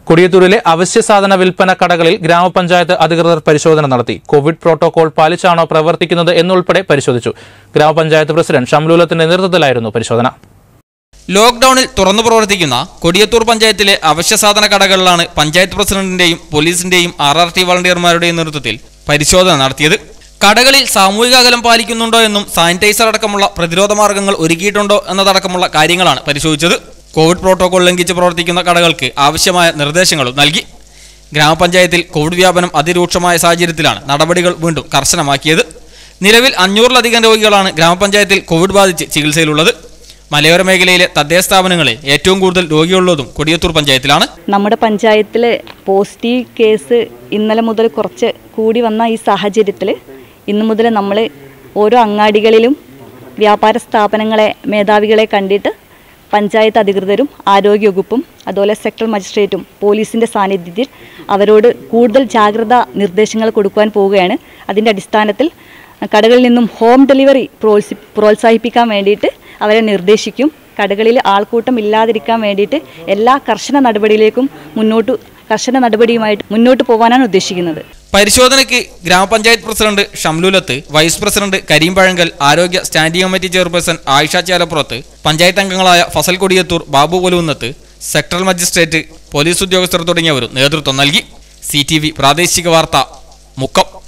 കൊടിയത്തൂരിലെ അവശ്യ സാധന വിൽപ്പന കടകളിൽ ഗ്രാമപഞ്ചായത്ത് അധികൃതർ പരിശോധന നടത്തി കോവിഡ് പ്രോട്ടോകോൾ പാലിച്ചാണോ പ്രവർത്തിക്കുന്നത് എന്നുൾപ്പെടെ പരിശോധിച്ചു ഗ്രാമപഞ്ചായത്ത് പ്രസിഡന്റ് ഷംലൂലത്തിന്റെ നേതൃത്വത്തിലായിരുന്നു പരിശോധന ലോക്ക്ഡൌണിൽ തുറന്നു പ്രവർത്തിക്കുന്ന കൊടിയത്തൂർ പഞ്ചായത്തിലെ അവശ്യ സാധന കടകളിലാണ് പഞ്ചായത്ത് പ്രസിഡന്റിന്റെയും പോലീസിന്റെയും ആർ ആർ ടി വളണ്ടിയർമാരുടെയും നേതൃത്വത്തിൽ പരിശോധന നടത്തിയത് കടകളിൽ സാമൂഹിക അകലം പാലിക്കുന്നുണ്ടോ എന്നും സാനിറ്റൈസർ അടക്കമുള്ള പ്രതിരോധ മാർഗങ്ങൾ ഒരുക്കിയിട്ടുണ്ടോ എന്നതടക്കമുള്ള കാര്യങ്ങളാണ് പരിശോധിച്ചത് കോവിഡ് പ്രോട്ടോകോൾ ലംഘിച്ച് പ്രവർത്തിക്കുന്ന കടകൾക്ക് ആവശ്യമായ നിർദ്ദേശങ്ങളും നൽകി ഗ്രാമപഞ്ചായത്തിൽ കോവിഡ് വ്യാപനം അതിരൂക്ഷമായ സാഹചര്യത്തിലാണ് നടപടികൾ വീണ്ടും കർശനമാക്കിയത് നിലവിൽ അഞ്ഞൂറിലധികം രോഗികളാണ് ഗ്രാമപഞ്ചായത്തിൽ കോവിഡ് ബാധിച്ച് ചികിത്സയിലുള്ളത് മലയോര മേഖലയിലെ തദ്ദേശ സ്ഥാപനങ്ങളിൽ ഏറ്റവും കൂടുതൽ രോഗികളുള്ളതും കൊടിയത്തൂർ പഞ്ചായത്തിലാണ് നമ്മുടെ പഞ്ചായത്തിൽ പോസിറ്റീവ് കേസ് ഇന്നലെ മുതൽ കുറച്ച് കൂടി വന്ന ഈ സാഹചര്യത്തിൽ ഇന്നു മുതൽ നമ്മൾ ഓരോ അങ്ങാടികളിലും വ്യാപാര സ്ഥാപനങ്ങളെ മേധാവികളെ കണ്ടിട്ട് പഞ്ചായത്ത് അധികൃതരും ആരോഗ്യവകുപ്പും അതുപോലെ സെക്ടറൽ മജിസ്ട്രേറ്റും പോലീസിൻ്റെ സാന്നിധ്യത്തിൽ അവരോട് കൂടുതൽ ജാഗ്രതാ നിർദ്ദേശങ്ങൾ കൊടുക്കുവാൻ പോവുകയാണ് അതിൻ്റെ അടിസ്ഥാനത്തിൽ കടകളിൽ നിന്നും ഹോം ഡെലിവറി പ്രോത്സി പ്രോത്സാഹിപ്പിക്കാൻ വേണ്ടിയിട്ട് അവരെ നിർദ്ദേശിക്കും കടകളിൽ ആൾക്കൂട്ടം ഇല്ലാതിരിക്കാൻ വേണ്ടിയിട്ട് എല്ലാ കർശന നടപടിയിലേക്കും മുന്നോട്ട് കർശന നടപടിയുമായിട്ട് മുന്നോട്ട് പോകാനാണ് ഉദ്ദേശിക്കുന്നത് പരിശോധനയ്ക്ക് ഗ്രാമപഞ്ചായത്ത് president Shamlulath vice president Karim Pazhankal ആരോഗ്യ standing committee chairperson Ayisha Chelappurath panchayat അംഗങ്ങളായ Fazal Kodiyathur Babu Koluvunnath sectoral magistrate police ഉദ്യോഗസ്ഥർ തുടങ്ങിയവരും നേതൃത്വം നൽകി സി പ്രാദേശിക വാർത്ത മുക്കം